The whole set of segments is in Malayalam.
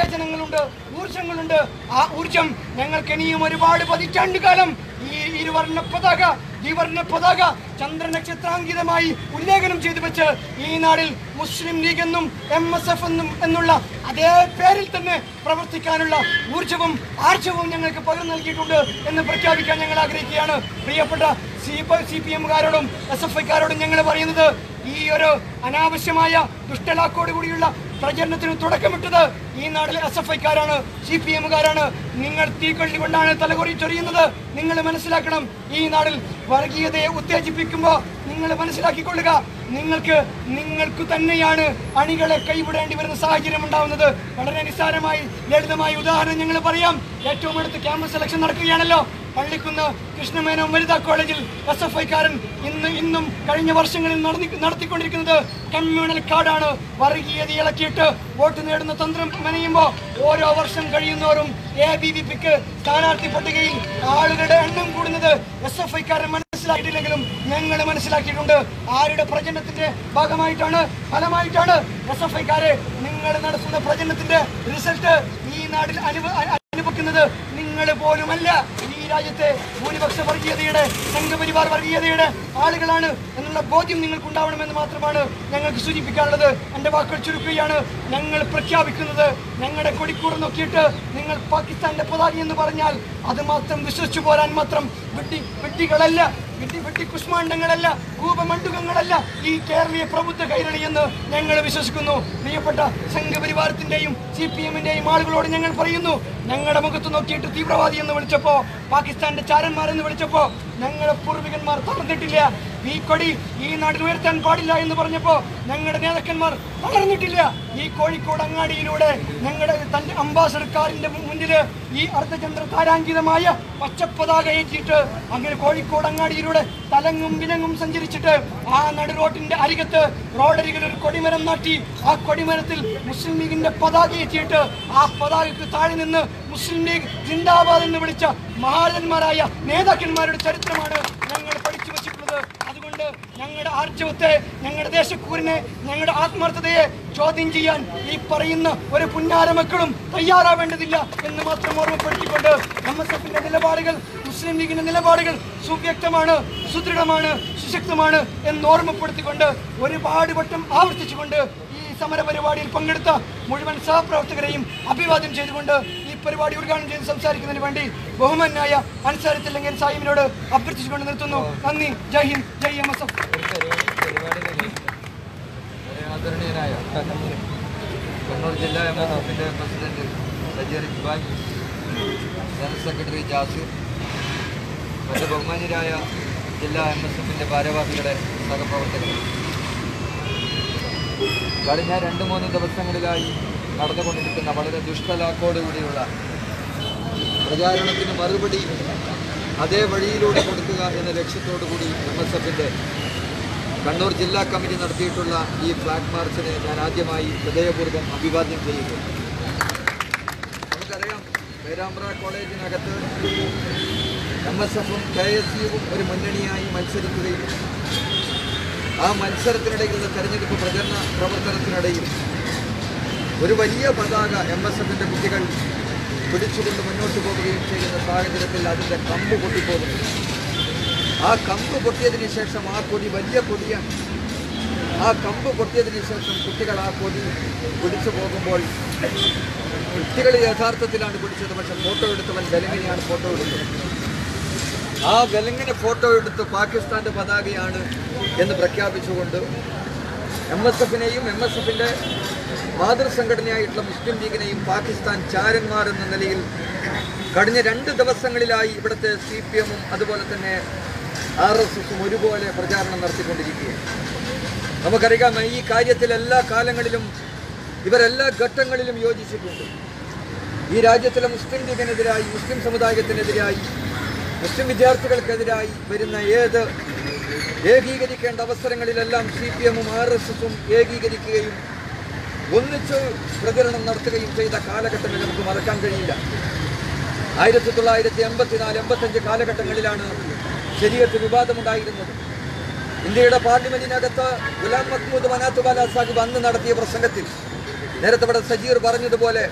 പ്രവചനങ്ങളുണ്ട് ഊർജങ്ങളുണ്ട് ആ ഊർജം ഞങ്ങൾക്ക് ഇനിയും ഒരുപാട് പതിറ്റാണ്ട് കാലം ഈ ഇരുവർണ്ണ പതാക ദ്വിവർണ്ണ പതാക ചന്ദ്രനക്ഷത്രാങ്കിതമായി ഉല്ലേഖനം ചെയ്തു വെച്ച് ഈ നാടിൽ മുസ്ലിം ലീഗ് എന്നും എം എസ് എഫ് എന്നും എന്നുള്ള അതേ പേരിൽ തന്നെ പ്രവർത്തിക്കാനുള്ള ഊർജവും ആർജവും ഞങ്ങൾക്ക് പകർന്നു നൽകിയിട്ടുണ്ട് എന്ന് പ്രഖ്യാപിക്കാൻ ഞങ്ങൾ ആഗ്രഹിക്കുകയാണ് പ്രിയപ്പെട്ട സി സി പി എമ്മുകാരോടും എസ് എഫ് ഐക്കാരോടും ഞങ്ങൾ പറയുന്നത് ഈ ഒരു അനാവശ്യമായ ദുഷ്ടലാക്കോട് കൂടിയുള്ള പ്രചരണത്തിന് തുടക്കമിട്ടത് ഈ നാട്ടിലെ എസ് എഫ് ഐക്കാരാണ് സി പി എമ്മുകാരാണ് നിങ്ങൾ തീക്കൊള്ളി കൊണ്ടാണ് തലകൊറി ചൊറിയുന്നത് നിങ്ങൾ മനസ്സിലാക്കണം ഈ നാടിൽ വർഗീയതയെ ഉത്തേജിപ്പിക്കുമ്പോൾ നിങ്ങൾ മനസ്സിലാക്കിക്കൊള്ളുക നിങ്ങൾക്ക് നിങ്ങൾക്ക് തന്നെയാണ് അണികളെ കൈവിടേണ്ടി വരുന്ന സാഹചര്യം ഉണ്ടാവുന്നത് വളരെ നിസ്സാരമായി ലളിതമായ ഉദാഹരണം ഞങ്ങൾ പറയാം ഏറ്റവും അടുത്ത് ക്യാമ്പസ് സെലക്ഷൻ നടക്കുകയാണല്ലോ പള്ളിക്കുന്ന് കൃഷ്ണമേനോൻ വനിതാ കോളേജിൽ എസ് എഫ് ഐക്കാരൻ ഇന്ന് ഇന്നും കഴിഞ്ഞ വർഷങ്ങളിൽ നടന്നി നടത്തിക്കൊണ്ടിരിക്കുന്നത് കമ്മ്യൂണൽ കാർഡാണ് വർഗീയത ഇളക്കിയിട്ട് വോട്ട് നേടുന്ന തന്ത്രം മെനയുമ്പോൾ ഓരോ വർഷം കഴിയുന്നോറും എ ബി വി പിക്ക് സ്ഥാനാർത്ഥി പട്ടികയിൽ ആളുകളുടെ എണ്ണം കൂടുന്നത് എസ് എഫ് ഐക്കാരൻ മനസ്സിലാക്കിയിട്ടില്ലെങ്കിലും ഞങ്ങൾ മനസ്സിലാക്കിയിട്ടുണ്ട് ആരുടെ പ്രചരണത്തിന്റെ ഭാഗമായിട്ടാണ് ഫലമായിട്ടാണ് എസ് എഫ് ഐക്കാരെ നിങ്ങൾ നടത്തുന്ന പ്രചരണത്തിന്റെ റിസൾട്ട് ഈ നാട്ടിൽ അനുഭ അ- അനുഭവിക്കുന്നത് നിങ്ങൾ പോലുമല്ല ഈ രാജ്യത്തെ ഭൂരിപക്ഷ വർഗീയതയുടെ സംഘപരിവാർ വർഗീയതയുടെ ആളുകളാണ് എന്നുള്ള ബോധ്യം നിങ്ങൾക്കുണ്ടാവണമെന്ന് മാത്രമാണ് ഞങ്ങൾക്ക് സൂചിപ്പിക്കാനുള്ളത് എൻ്റെ വാക്കുകൾ ചുരുക്കുകയാണ് ഞങ്ങൾ പ്രഖ്യാപിക്കുന്നത് ഞങ്ങളുടെ കൊടിക്കൂറ് നോക്കിയിട്ട് നിങ്ങൾ പാകിസ്ഥാന്റെ പതാക എന്ന് പറഞ്ഞാൽ അത് മാത്രം വിശ്വസിച്ചു പോരാൻ മാത്രം വിഡ്ഢി വിഡ്ഢികളല്ല വിഡ്ഢി വിഡ്ഢി കുഷ്മാണ്ഡങ്ങളല്ല കൂപമണ്ഡുകങ്ങളല്ല ഈ കേരളീയ പ്രബുദ്ധ കൈരളി എന്ന് ഞങ്ങൾ വിശ്വസിക്കുന്നു പ്രിയപ്പെട്ട സംഘപരിവാരത്തിന്റെയും സി പി എമ്മിന്റെയും ആളുകളോട് ഞങ്ങൾ പറയുന്നു ഞങ്ങളുടെ മുഖത്ത് നോക്കിയിട്ട് തീവ്രവാദി എന്ന് വിളിച്ചപ്പോ പാകിസ്ഥാന്റെ ചാരന്മാരെന്ന് വിളിച്ചപ്പോ ഞങ്ങളുടെ പൂർവികന്മാർ തളർന്നിട്ടില്ല ഈ കൊടി ഈ നാട്ടിൽ ഉയർത്താൻ പാടില്ല എന്ന് പറഞ്ഞപ്പോ ഞങ്ങളുടെ നേതാക്കന്മാർ തളർന്നിട്ടില്ല ഈ കോഴിക്കോട് അങ്ങാടിയിലൂടെ ഞങ്ങളുടെ തന്റെ അംബാസഡർ കാറിന്റെ മുന്നില് ഈ അർദ്ധചന്ദ്ര താരാങ്കിതമായ പച്ചപ്പതാക ഏറ്റിട്ട് അങ്ങനെ കോഴിക്കോട് അങ്ങാടിയിലൂടെ തലങ്ങും വിലങ്ങും സഞ്ചരിച്ചിട്ട് ആ നടു റോഡിന്റെ അരികത്ത് റോഡരികിൽ ഒരു കൊടിമരം നാട്ടി ആ കൊടിമരത്തിൽ മുസ്ലിം ലീഗിന്റെ പതാക ഏറ്റിയിട്ട് ആ പതാകയ്ക്ക് താഴെ നിന്ന് മുസ്ലിം ലീഗ് ജിന്ദാബാദ് എന്ന് വിളിച്ച മഹാരന്മാരായ നേതാക്കന്മാരുടെ ചരിത്രമാണ് ഞങ്ങൾ പഠിച്ചു വച്ചിട്ടുള്ളത് അതുകൊണ്ട് ഞങ്ങളുടെ ആർജവത്തെ ഞങ്ങളുടെ ദേശക്കൂറിനെ ഞങ്ങളുടെ ആത്മാർത്ഥതയെ ചോദ്യം ചെയ്യാൻ ഈ പറയുന്ന ഒരു പുന്നാര മക്കളും തയ്യാറാവേണ്ടതില്ല എന്ന് മാത്രം ഓർമ്മപ്പെടുത്തിക്കൊണ്ട് എം എസ് എഫിന്റെ നിലപാടുകൾ മുസ്ലിം ലീഗിന്റെ നിലപാടുകൾ സുവ്യക്തമാണ് സുദൃഢമാണ് സുശക്തമാണ് എന്ന് ഓർമ്മപ്പെടുത്തിക്കൊണ്ട് ഒരുപാട് വട്ടം ആവർത്തിച്ചുകൊണ്ട് ഈ സമര പരിപാടിയിൽ പങ്കെടുത്ത മുഴുവൻ സഹപ്രവർത്തകരെയും അഭിവാദ്യം ചെയ്തുകൊണ്ട് ഈ പരിപാടി ഉദ്ഘാടനം ചെയ്ത് സംസാരിക്കുന്നതിന് വേണ്ടി ബഹുമാനായ അൻസാരത്തില്ലെങ്കിൽ സാഹിബിനോട് അഭ്യർത്ഥിച്ചുകൊണ്ട് നിർത്തുന്നു നന്ദി Jai Hind Jai M S F പരിപാടികളിൽ വളരെ ആദരണീയനായ കണ്ണൂർ ജില്ലാ എം എസ് എഫിൻ്റെ president Sajeer Iqbal general secretary Jasir മറ്റ് ബഹുമാന്യരായ ജില്ലാ എം എസ് എഫിൻ്റെ ഭാരവാഹികളെ സഹപ്രവർത്തകർ കഴിഞ്ഞ രണ്ട് മൂന്ന് ദിവസങ്ങളിലായി നടന്നുകൊണ്ടിരിക്കുന്ന വളരെ ദുഷ്ടലാക്കോടുകൂടിയുള്ള പ്രചാരണത്തിന് മറുപടി അതേ വഴിയിലൂടെ കൊടുക്കുക എന്ന ലക്ഷ്യത്തോടു കൂടി എം എസ് എഫിൻ്റെ കണ്ണൂർ ജില്ലാ കമ്മിറ്റി നടത്തിയിട്ടുള്ള ഈ ഫ്ലാഗ് മാർച്ചിനെ ഞാൻ ആദ്യമായി ഹൃദയപൂർവ്വം അഭിവാദ്യം ചെയ്യുന്നു നമുക്കറിയാം പേരാമ്പ്ര കോളേജിനകത്ത് എം എസ് എഫും കെ എസ് യുവും ഒരു മുന്നണിയായി മത്സരിക്കുകയും ആ മത്സരത്തിനിടയിലുള്ള തെരഞ്ഞെടുപ്പ് പ്രചരണ പ്രവർത്തനത്തിനിടയിൽ ഒരു വലിയ പതാക എം എസ് എഫിൻ്റെ കുട്ടികൾ പിടിച്ചുകൊണ്ട് മുന്നോട്ട് പോവുകയും ചെയ്യുന്ന സാഹചര്യത്തിൽ അതിൻ്റെ കമ്പ് പൊട്ടിപ്പോകുന്നു ആ കമ്പ് പൊട്ടിയതിന് ശേഷം ആ കൊടി വലിയ കൊടിയാണ് ആ കമ്പ് പൊട്ടിയതിന് ശേഷം കുട്ടികൾ ആ കൊടി പിടിച്ചു പോകുമ്പോൾ കുട്ടികൾ യഥാർത്ഥത്തിലാണ് പിടിച്ചത് പക്ഷെ ഫോട്ടോ എടുത്തവൻ വെലങ്ങിനെയാണ് ഫോട്ടോ എടുത്തത് ആ വെലങ്ങിനെ ഫോട്ടോ എടുത്ത് പാകിസ്ഥാന്റെ പതാകയാണ് എന്ന് പ്രഖ്യാപിച്ചുകൊണ്ട് എം എസ് എഫിനെയും എം എസ് എഫിൻ്റെ മാതൃസംഘടനയായിട്ടുള്ള മുസ്ലിം ലീഗിനെയും പാകിസ്ഥാൻ ചാരന്മാർ എന്ന നിലയിൽ കഴിഞ്ഞ രണ്ട് ദിവസങ്ങളിലായി ഇവിടുത്തെ സി പി എമ്മും അതുപോലെ തന്നെ ആർ എസ് എസും ഒരുപോലെ പ്രചാരണം നടത്തിക്കൊണ്ടിരിക്കുകയാണ് നമുക്കറിയാം ഈ കാര്യത്തിൽ എല്ലാ കാലങ്ങളിലും ഇവരെല്ലാ ഘട്ടങ്ങളിലും യോജിച്ചിട്ടുണ്ട് ഈ രാജ്യത്തിലെ മുസ്ലിം ലീഗിനെതിരായി മുസ്ലിം സമുദായത്തിനെതിരായി മുസ്ലിം വിദ്യാർത്ഥികൾക്കെതിരായി വരുന്ന ഏത് ഏകീകരിക്കേണ്ട അവസരങ്ങളിലെല്ലാം സി പി എമ്മും ആർ എസ് എസും ഏകീകരിക്കുകയും ഒന്നിച്ച് പ്രചരണം നടത്തുകയും ചെയ്ത കാലഘട്ടങ്ങൾ നമുക്ക് മറക്കാൻ കഴിയില്ല ആയിരത്തി തൊള്ളായിരത്തി എൺപത്തിനാല് എൺപത്തഞ്ച് കാലഘട്ടങ്ങളിലാണ് ശരീരത്ത് വിവാദമുണ്ടായിരുന്നത് ഇന്ത്യയുടെ പാർലമെന്റിനകത്ത് ഗുലാം മഹ്മൂദ് മനാത്തുബാല സാഹിബ് അന്ന് നടത്തിയ പ്രസംഗത്തിൽ നേരത്തെ ഇവിടെ സജീർ പറഞ്ഞതുപോലെ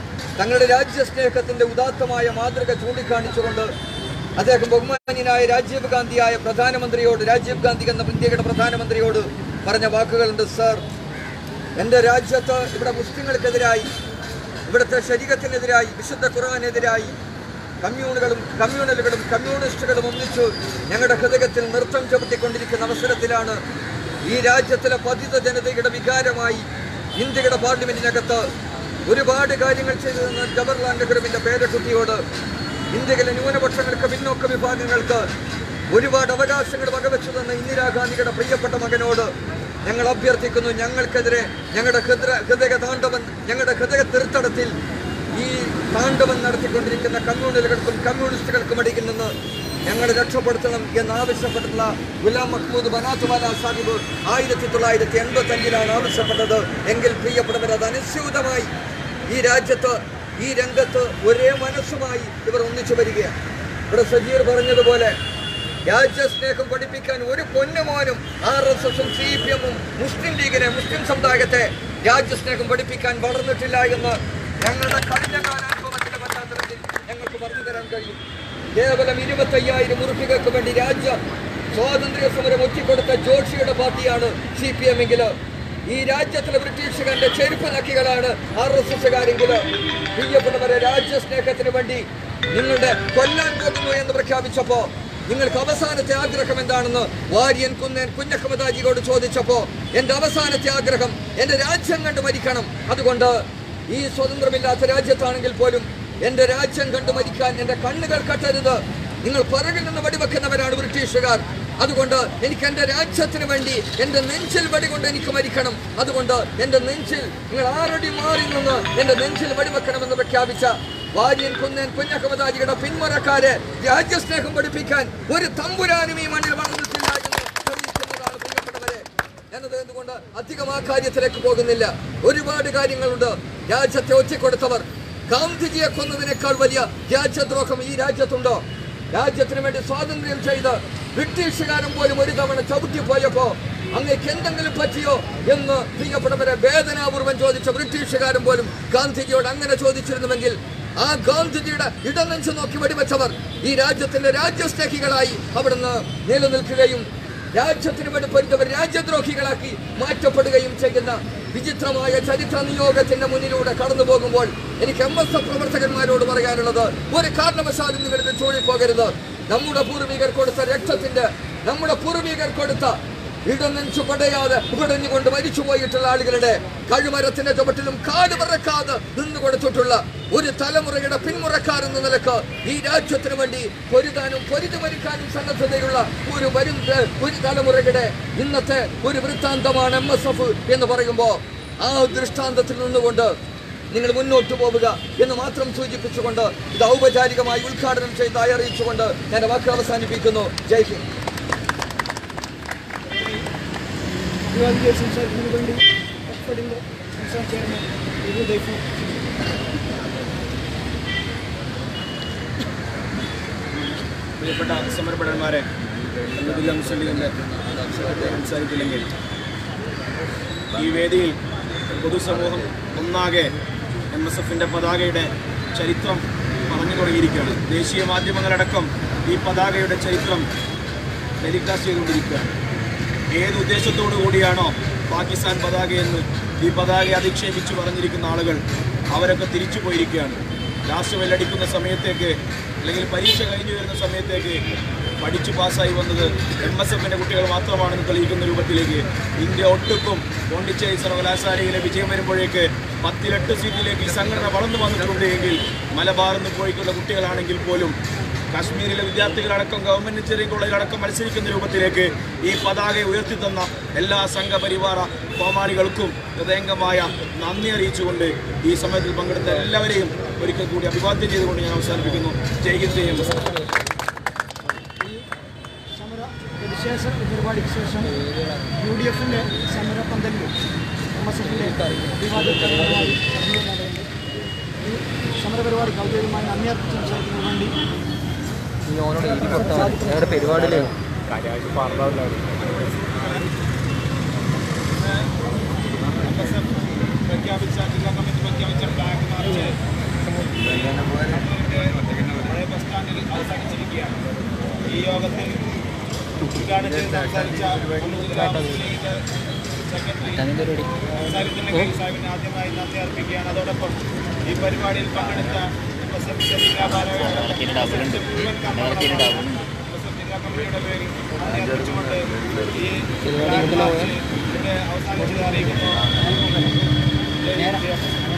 തങ്ങളുടെ രാജ്യസ്നേഹത്തിന്റെ ഉദാത്തമായ മാതൃക ചൂണ്ടിക്കാണിച്ചുകൊണ്ട് അദ്ദേഹം ബഹുമാന്യനായ രാജീവ് ഗാന്ധിയായ പ്രധാനമന്ത്രിയോട് രാജീവ് ഗാന്ധി എന്ന ഇന്ത്യയുടെ പ്രധാനമന്ത്രിയോട് പറഞ്ഞ വാക്കുകളുണ്ട് സർ എൻ്റെ രാജ്യത്ത് ഇവിടെ മുസ്ലിങ്ങൾക്കെതിരായി ഇവിടുത്തെ ശരീരത്തിനെതിരായി വിശുദ്ധ ഖുർആാനെതിരായി കമ്മ്യൂണുകളും കമ്മ്യൂണലുകളും കമ്മ്യൂണിസ്റ്റുകളും ഒന്നിച്ചു ഞങ്ങളുടെ ഹൃദയത്തിൽ നൃത്തം ചവിട്ടിക്കൊണ്ടിരിക്കുന്ന അവസരത്തിലാണ് ഈ രാജ്യത്തിലെ പതിത ജനതയുടെ വികാരമായി ഇന്ത്യയുടെ പാർലമെന്റിനകത്ത് ഒരുപാട് കാര്യങ്ങൾ ചെയ്തു തന്ന ജവഹർലാൽ നെഹ്റുവിന്റെ പേരക്കുട്ടിയോട് ഇന്ത്യയിലെ ന്യൂനപക്ഷങ്ങൾക്ക് പിന്നോക്ക വിഭാഗങ്ങൾക്ക് ഒരുപാട് അവകാശങ്ങൾ വകവെച്ചു തന്ന ഇന്ദിരാഗാന്ധിയുടെ പ്രിയപ്പെട്ട മകനോട് ഞങ്ങൾ അഭ്യർത്ഥിക്കുന്നു ഞങ്ങൾക്കെതിരെ ഞങ്ങളുടെ ഹൃദയ ഹൃദയ താണ്ഡവൻ ഞങ്ങളുടെ ഹൃദയ തീർത്ഥടത്തിൽ ഈ താണ്ഡവം നടത്തിക്കൊണ്ടിരിക്കുന്ന കമ്മ്യൂണലുകൾക്കും കമ്മ്യൂണിസ്റ്റുകൾക്കും ഇടയിൽ നിന്ന് ഞങ്ങളെ രക്ഷപ്പെടുത്തണം എന്നാവശ്യപ്പെട്ടുള്ള ഗുലാം മഹ്മൂദ് ബനാത്തുവാല സാഹിബ് ആയിരത്തി തൊള്ളായിരത്തി എൺപത്തി അഞ്ചിലാണ് ആവശ്യപ്പെട്ടത് എങ്കിൽ പ്രിയപ്പെട്ടവർ അത് അനുസ്യൂതമായി ഈ രാജ്യത്ത് ഈ രംഗത്ത് ഒരേ മനസ്സുമായി ഇവർ ഒന്നിച്ചു വരികയാണ് ഇവിടെ സജീർ പറഞ്ഞതുപോലെ രാജ്യസ്നേഹം പഠിപ്പിക്കാൻ ഒരു പൊന്നുമോനും ആർ എസ് എസും സി പി എമ്മും മുസ്ലിം ലീഗിനെ മുസ്ലിം സമുദായത്തെ രാജ്യസ്നേഹം പഠിപ്പിക്കാൻ വളർന്നിട്ടില്ല എന്ന് ഞങ്ങളുടെ കഴിഞ്ഞ കാലാനുഭവത്തിന്റെ പശ്ചാത്തലത്തിൽ ഞങ്ങൾക്ക് പറഞ്ഞു തരാൻ കഴിയും കേവലം ഇരുപത്തയ്യായിരം ഉറുപ്പികൾക്ക് വേണ്ടി രാജ്യ സ്വാതന്ത്ര്യ സമരം ഒറ്റിക്കൊടുത്ത ജോഷിയുടെ പാർട്ടിയാണ് സി പി എം എങ്കിൽ ഈ രാജ്യത്തിലെ ബ്രിട്ടീഷുകാരുടെ ചെരുപ്പ് നക്കികളാണ് ആർ എസ് എസുകാരെങ്കിൽ പ്രിയപ്പെട്ടവരെ രാജ്യസ്നേഹത്തിന് വേണ്ടി നിങ്ങളുടെ കൊല്ലാൻ പോകുന്നു എന്ന് പ്രഖ്യാപിച്ചപ്പോ നിങ്ങൾക്ക് അവസാനത്തെ ആഗ്രഹം എന്താണെന്ന് വാര്യൻ കുന്നൻ കുഞ്ഞഹമ്മദാജിയോട് ചോദിച്ചപ്പോ എന്റെ അവസാനത്തെ ആഗ്രഹം എന്റെ രാജ്യം കണ്ട് മരിക്കണം അതുകൊണ്ട് ഈ സ്വതന്ത്രമില്ലാത്ത രാജ്യത്താണെങ്കിൽ പോലും എന്റെ രാജ്യം കണ്ടു മരിക്കാൻ എന്റെ കണ്ണുകൾ കട്ടരുത് നിങ്ങൾ പിറകിൽ നിന്ന് വെടിവെക്കുന്നവരാണ് ബ്രിട്ടീഷുകാർ അതുകൊണ്ട് എനിക്ക് എന്റെ രാജ്യത്തിന് വേണ്ടി എന്റെ നെഞ്ചിൽ വെടികൊണ്ട് എനിക്ക് മരിക്കണം അതുകൊണ്ട് എന്റെ നെഞ്ചിൽ നിങ്ങൾ ആരടി മാറി നിന്ന് എന്റെ നെഞ്ചിൽ വെടിവെക്കണമെന്ന് പ്രഖ്യാപിച്ച വാര്യൻ കുന്നൻ കുഞ്ഞഹമ്മദാജിയുടെ പിന്മുറക്കാരെ രാജ്യസ്നേഹം പഠിപ്പിക്കാൻ ഒരു തമ്പുരാനും ഈ മണ്ണിൽ വളർന്നിട്ടില്ല എന്ന് തെളിയിക്കുന്നതാണ് പ്രിയപ്പെട്ടവരെ ഞാനത് എന്തുകൊണ്ട് അധികം ആ കാര്യത്തിലേക്ക് പോകുന്നില്ല ഒരുപാട് കാര്യങ്ങളുണ്ട് രാജ്യത്തെ ഒറ്റിക്കൊടുത്തവർ ഗാന്ധിജിയെ കൊന്നതിനേക്കാൾ വലിയ രാജ്യദ്രോഹം ഈ രാജ്യത്തുണ്ടോ രാജ്യത്തിന് വേണ്ടി സ്വാതന്ത്ര്യം ചെയ്ത് ബ്രിട്ടീഷുകാരൻ പോലും ഒരു തവണ ചവിട്ടി പോയപ്പോ അങ്ങേക്ക് എന്തെങ്കിലും പറ്റിയോ എന്ന് പ്രിയപ്പെട്ടവരെ വേദനാപൂർവം ചോദിച്ച ബ്രിട്ടീഷുകാരൻ പോലും ഗാന്ധിജിയോട് അങ്ങനെ ചോദിച്ചിരുന്നുവെങ്കിൽ ആ ഗാന്ധിജിയുടെ ഇടനെഞ്ച് നോക്കി വെടിവെച്ചവർ ഈ രാജ്യത്തിന്റെ രാജ്യസ്നേഹികളായി അവിടുന്ന് നിലനിൽക്കുകയും രാജ്യത്തിന് വേണ്ടി പൊരുത്തവർ രാജ്യദ്രോഹികളാക്കി മാറ്റപ്പെടുകയും ചെയ്യുന്ന വിചിത്രമായ ചരിത്ര നിയോഗത്തിന്റെ മുന്നിലൂടെ കടന്നു പോകുമ്പോൾ എനിക്ക് എം എസ് എഫ് പ്രവർത്തകന്മാരോട് പറയാനുള്ളത് ഒരു കാരണവശാലും നിങ്ങൾ ഇത് ചൂളിപ്പോകരുത് നമ്മുടെ പൂർവികർ കൊടുത്ത രക്തത്തിന്റെ നമ്മുടെ പൂർവികർ കൊടുത്ത ഇടനെഞ്ചു പടയാതെ പിടഞ്ഞുകൊണ്ട് മരിച്ചു പോയിട്ടുള്ള ആളുകളുടെ കഴിമരത്തിന്റെ ചുവട്ടിലും കാട് പറക്കാതെ നിന്നു കൊടുത്തിട്ടുള്ള ഒരു തലമുറയുടെ പിന്മുറക്കാരെന്ന നിലക്ക് ഈ രാജ്യത്തിന് വേണ്ടി പൊരുതാനും പൊരുതി മരിക്കാനും സന്നദ്ധതയുള്ള ഒരു വരും ഒരു തലമുറയുടെ ഇന്നത്തെ ഒരു വൃത്താന്തമാണ് എം എസ് എഫ് എന്ന് പറയുമ്പോൾ ആ ദൃഷ്ടാന്തത്തിൽ നിന്നുകൊണ്ട് നിങ്ങൾ മുന്നോട്ട് പോവുക എന്ന് മാത്രം സൂചിപ്പിച്ചുകൊണ്ട് ഇത് ഔപചാരികമായി ഉദ്ഘാടനം ചെയ്ത് അറിയിച്ചുകൊണ്ട് ഞാൻ വാക്ക് അവസാനിപ്പിക്കുന്നു ജയ് ഹിന്ദ് അഭിവാദികൾ സംസാരിക്കുന്നതിന് വേണ്ടി എക്സ്പെർട്ടിൻ്റെ സംസ്ഥാന ചെയർമാൻ ഇബു ദൈഫു പ്രിയപ്പെട്ട സമരഭടന്മാരെ എന്നതിലും മുസ്ലിമിൻ്റെ സംസാരിക്കില്ലെങ്കിൽ ഈ വേദിയിൽ പൊതുസമൂഹം ഒന്നാകെ എം എസ് എഫിൻ്റെ പതാകയുടെ ചരിത്രം പറഞ്ഞു തുടങ്ങിയിരിക്കുകയാണ് ദേശീയ മാധ്യമങ്ങളടക്കം ഈ പതാകയുടെ ചരിത്രം ടെലികാസ്റ്റ് ചെയ്തുകൊണ്ടിരിക്കുകയാണ് ഏത് ഉദ്ദേശത്തോടു കൂടിയാണോ പാകിസ്ഥാൻ പതാകയെന്ന് ഈ പതാകയെ അധിക്ഷേപിച്ച് പറഞ്ഞിരിക്കുന്ന ആളുകൾ അവരൊക്കെ തിരിച്ചു പോയിരിക്കുകയാണ് ലാസ്റ്റ് വെല്ലടിക്കുന്ന സമയത്തേക്ക് അല്ലെങ്കിൽ പരീക്ഷ കഴിഞ്ഞു വരുന്ന സമയത്തേക്ക് പഠിച്ചു പാസ്സായി വന്നത് എം എസ് എഫിൻ്റെ കുട്ടികൾ മാത്രമാണെന്ന് തെളിയിക്കുന്ന രൂപത്തിലേക്ക് ഇന്ത്യ ഒട്ടുക്കും പോണ്ടിച്ചേരി സർവകലാശാലയിലെ വിജയം വരുമ്പോഴേക്ക് പത്തിലെട്ട് സീറ്റിലേക്ക് ഈ സംഘടന വളർന്നു വന്നിട്ടുണ്ട് എങ്കിൽ മലബാറിൽ നിന്ന് പോയിക്കുന്ന കുട്ടികളാണെങ്കിൽ പോലും കാശ്മീരിലെ വിദ്യാർത്ഥികളടക്കം ഗവൺമെന്റ് ചെറിയ കോളേജിലടക്കം മത്സരിക്കുന്ന രൂപത്തിലേക്ക് ഈ പതാക ഉയർത്തിത്തന്ന എല്ലാ സംഘപരിവാര കോമാളികൾക്കും ഹൃദയംഗമായ നന്ദി അറിയിച്ചുകൊണ്ട് ഈ സമയത്തിൽ പങ്കെടുത്ത എല്ലാവരെയും ഒരിക്കൽ കൂടി അഭിവാദ്യം ചെയ്തുകൊണ്ട് ഞാൻ അവസാനിപ്പിക്കുന്നു Jai Hind Jai M S F. ഈ സമര പ്രതിഷേധ പരിപാടിക്ക് ശേഷം യു ഡി എഫിൻ്റെ സമരപന്തലിൽ എം എസ് എഫിൻ്റെ വിവാദപരമായി നടന്നു നടന്നത് ഈ സമരപരിപാടിക്ക് ഔദ്യോഗികമായി നന്ദി അർപ്പിച്ച് സംസാരിക്കുന്നതിന് വേണ്ടി പ്രഖ്യാപിച്ച ജില്ലാ കമ്മിറ്റി പ്രഖ്യാപിച്ച ഫ്ലാഗ് മാർച്ച് യോഗത്തിൽ ഉദ്ഘാടനം ചെയ്ത് സംസാരിച്ച ജില്ലാ മുസ്ലിം ലീഗ് സെക്രട്ടറി സാഹിബിന് സാഹിബിന് ആദ്യമായി നന്ദി അർപ്പിക്കുകയാണ് അതോടൊപ്പം ഈ പരിപാടിയിൽ പങ്കെടുത്ത എം എസ് എഫ് ജില്ലാ ഭാരവാഹികളുടെ മുഴുവൻ കമ്മിറ്റിയുടെ പേരിൽ നന്ദി അർപ്പിച്ചുകൊണ്ട് ഈ അവസാനിച്ചത് അറിയിക്കുന്നു ജയ് ഹിന്ദ്.